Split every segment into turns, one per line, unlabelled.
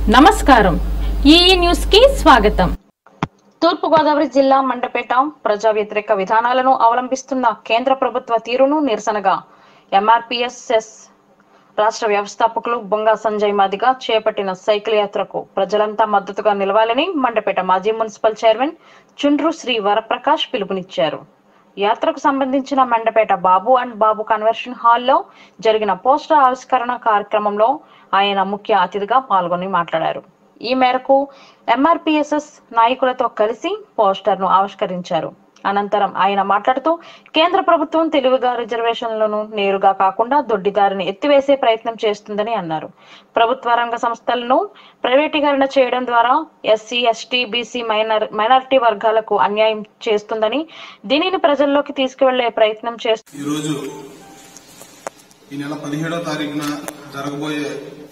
నమస్కారం ఈ న్యూస్ కి స్వాగతం
తూర్పుగోదావరి జిల్లా మండపేట ప్రజా వ్యతిరేక విధానాలను అవలంబిస్తున్న కేంద్ర ప్రభుత్వ తీరును నిరసనగా ఎంఆర్పిఎస్ఎస్ రాష్ట్ర వ్యవస్థాపకులు బొంగా సంజయ్ మాదిగా చేపట్టిన సైకిల్ యాత్రకు ప్రజలంతా మద్దతుగా నిలవాలని మండపేట మాజీ మున్సిపల్ చైర్మన్ చుండ్రు శ్రీ వరప్రకాష్ పిలుపునిచ్చారు యాత్రకు సంబంధించిన మండపేట బాబు అండ్ బాబు కన్వర్షన్ హాల్లో జరిగిన పోస్టర్ ఆవిష్కరణ కార్యక్రమంలో ఆయన ముఖ్య అతిథిగా పాల్గొని మాట్లాడారు ఈ మేరకు ఎంఆర్పిఎస్ఎస్ నాయకులతో కలిసి పోస్టర్ ను ఆవిష్కరించారు అనంతరం ఆయన మాట్లాడుతూ కేంద్ర ప్రభుత్వం తెలివిగా రిజర్వేషన్లను నేరుగా కాకుండా దొడ్డిదారిని ఎత్తివేసే ప్రయత్నం చేస్తుందని అన్నారు ప్రభుత్వ రంగ సంస్థలను ప్రైవేటీకరణ చేయడం ద్వారా ఎస్సీ ఎస్టీ బీసీ మైనర్ మైనారిటీ వర్గాలకు అన్యాయం చేస్తుందని దీనిని ప్రజల్లోకి తీసుకువెళ్లే ప్రయత్నం చేస్తూ
ఈరోజు ఈ నెల పదిహేడవ తారీఖున జరగబోయే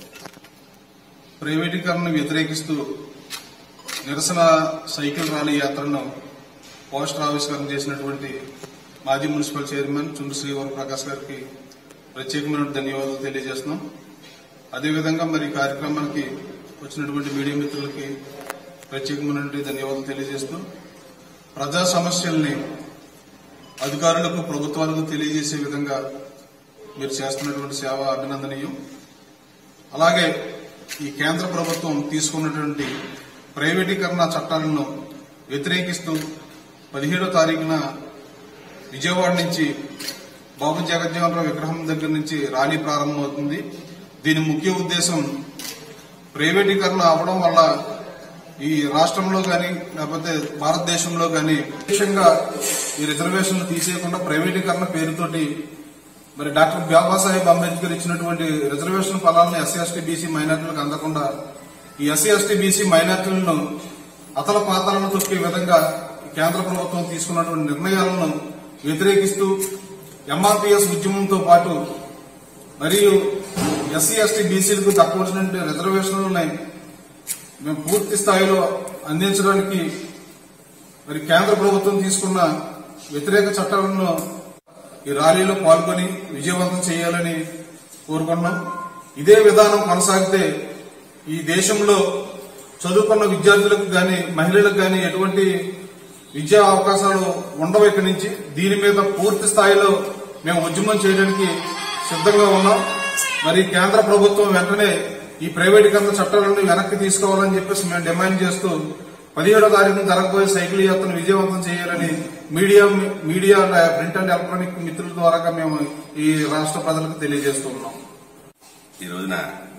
ప్రైవేటీకరణను వ్యతిరేకిస్తూ నిరసన సైకిల్ ర్యాలీ యాత్రను పోస్టర్ ఆవిష్కరణ చేసినటువంటి మాజీ మున్సిపల్ చైర్మన్ చుండు శ్రీవర ప్రకాష్ గారికి ప్రత్యేకమైన ధన్యవాదాలు తెలియజేస్తున్నాం అదేవిధంగా మరి ఈ కార్యక్రమానికి వచ్చినటువంటి మీడియా మిత్రులకి ప్రత్యేకమైనటువంటి ధన్యవాదాలు తెలియజేస్తూ ప్రజా సమస్యల్ని అధికారులకు ప్రభుత్వాలకు తెలియజేసే విధంగా మీరు చేస్తున్నటువంటి సేవ అభినందనీయం అలాగే ఈ కేంద్ర ప్రభుత్వం తీసుకున్నటువంటి ప్రైవేటీకరణ చట్టాలను వ్యతిరేకిస్తూ పదిహేడో తారీఖున విజయవాడ నుంచి బాబు జగజ్జీవన్ రావు విగ్రహం దగ్గర నుంచి ర్యాలీ ప్రారంభమవుతుంది దీని ముఖ్య ఉద్దేశం ప్రైవేటీకరణ అవడం వల్ల ఈ రాష్ట్రంలో గాని లేకపోతే భారతదేశంలో గాని విశేషంగా ఈ రిజర్వేషన్లు తీసేయకుండా ప్రైవేటీకరణ పేరుతోటి మరి డాక్టర్ బాబాసాహెబ్ అంబేద్కర్ ఇచ్చినటువంటి రిజర్వేషన్ ఫలాలను ఎస్సీ ఎస్టీ బీసీ మైనార్టీలకు అందకుండా ఈ ఎస్సీ ఎస్టీ బీసీ మైనార్టీలను అతల పాతాలను తొక్కే విధంగా ఈ కేంద్ర ప్రభుత్వం తీసుకున్నటువంటి నిర్ణయాలను వ్యతిరేకిస్తూ ఎంఆర్పీఎస్ ఉద్యమంతో పాటు మరియు ఎస్సీ ఎస్టీ బీసీలకు దక్కవలసినటువంటి రిజర్వేషన్లను మేము పూర్తి స్థాయిలో అందించడానికి మరి కేంద్ర ప్రభుత్వం తీసుకున్న వ్యతిరేక చట్టాలను ఈ ర్యాలీలో పాల్గొని విజయవంతం చేయాలని కోరుకున్నాం ఇదే విధానం కొనసాగితే ఈ దేశంలో చదువుకున్న విద్యార్థులకు గాని మహిళలకు గాని ఎటువంటి విద్యా అవకాశాలు ఉండవు ఇక్కడి నుంచి దీని మీద పూర్తి స్థాయిలో మేము ఉద్యమం చేయడానికి సిద్ధంగా ఉన్నాం మరి కేంద్ర ప్రభుత్వం వెంటనే ఈ ప్రైవేటీకరణ చట్టాలను వెనక్కి తీసుకోవాలని చెప్పేసి మేము డిమాండ్ చేస్తూ పదిహేడో తారీఖున జరగబోయే సైకిల్ యాత్రను విజయవంతం చేయాలని media media print and electronic మిత్రుల ద్వారా మేము ఈ రాష్ట్ర ప్రజలకు తెలియజేస్తూ ఉన్నాం
ఈ రోజున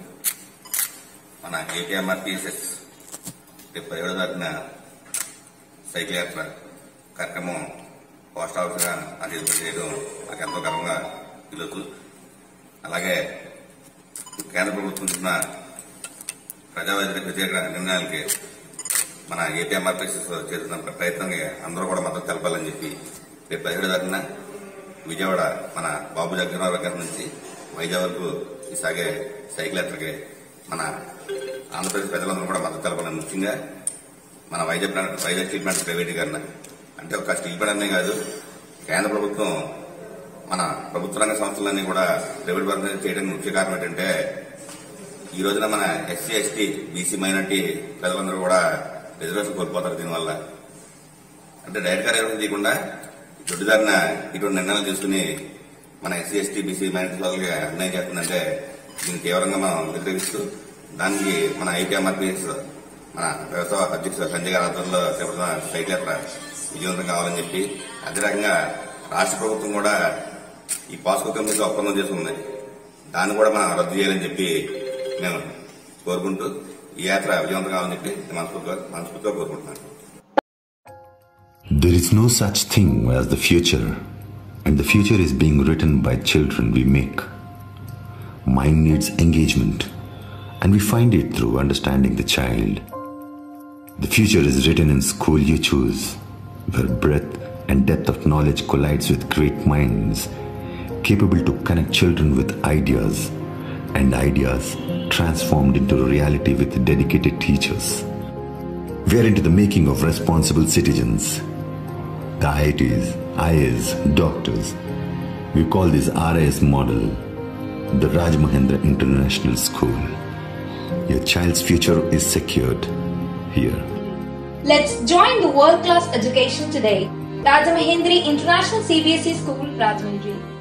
మన ఏపీఎంఆర్పిఎస్ఎస్ రేపు పదిహేడో తారీఖున సైకిల్ యాత్ర కార్యక్రమం పోస్ట్ ఆఫీస్గా అది చేయడం నాకు ఎంతో గర్వంగా ఈరోజు అలాగే కేంద్ర ప్రభుత్వం ఇచ్చిన ప్రజా వ్యతిరేక నిర్ణయాలకి మన ఏపీఎంఆర్పిఎస్ఎస్ చేస్తున్న ప్రయత్నానికి అందరూ కూడా మద్దతు తెలపాలని చెప్పి రేపు పదిహేడు తారీఖున విజయవాడ మన బాబు జగన్రావు గారి నుంచి వైజాగ్ వరకు ఈ సాగే సైకిల్ యాత్రకి మన ఆంధ్రప్రదేశ్ ప్రజలందరూ కూడా మద్దతు తెలపాలని ముఖ్యంగా మన Vizag plant Vizag steel plant ప్రైవేటీకరణ అంటే ఒక స్టీల్ ప్లాంట్ అనే కాదు కేంద్ర ప్రభుత్వం మన ప్రభుత్వ రంగ సంస్థలన్నీ కూడా ప్రైవేట్ పరం చేయడానికి ముఖ్య కారణం ఏంటంటే ఈ రోజున మన ఎస్సీ ఎస్టీ బీసీ మైనార్టీ ప్రజలందరూ కూడా రిజర్వేషన్ కోల్పోతారు దీనివల్ల అంటే డైరెక్ట్ గా రిజర్వేషన్ తీయకుండా దొడ్డిదారిన ఇటువంటి నిర్ణయాలు తీసుకుని మన ఎస్సీ ఎస్టీ బీసీ మైనార్టీ వాళ్ళకి అన్యాయం చేస్తుందంటే దీన్ని తీవ్రంగా మనం వ్యతిరేకిస్తూ దానికి మన ఐపీఎంఆర్పీఎస్ మన వ్యవసాయ అధ్యక్షుడు సంజయ్ గారి ఆధ్వర్యంలో చేపడుతున్న సైకిల్ యాత్ర విజయవంతం కావాలని చెప్పి అదే రకంగా రాష్ట్ర ప్రభుత్వం కూడా ఈ పాస్కో కంపెనీతో ఒప్పందం చేసుకుంది దాన్ని కూడా మనం రద్దు చేయాలని చెప్పి మేము కోరుకుంటూ ఈ యాత్ర విజయవంతం కావాలని చెప్పి మనస్ఫూర్తిగా మనస్ఫూర్తిగా కోరుకుంటున్నాను
There is no such thing as the future, and the future is being written by children we make. Mind needs engagement, and we find it through understanding the child. The future is written in school you choose, where breadth and depth of knowledge collides with great minds, capable to connect children with ideas, and ideas transformed into reality with dedicated teachers. We are into the making of responsible citizens. The IITs, IAs, doctors. We call this RIS model the Raj Mahendra International School. Your child's future is secured here.
Let's join the world class education today. Rajamahendri International CBSE School, Rajahmundry.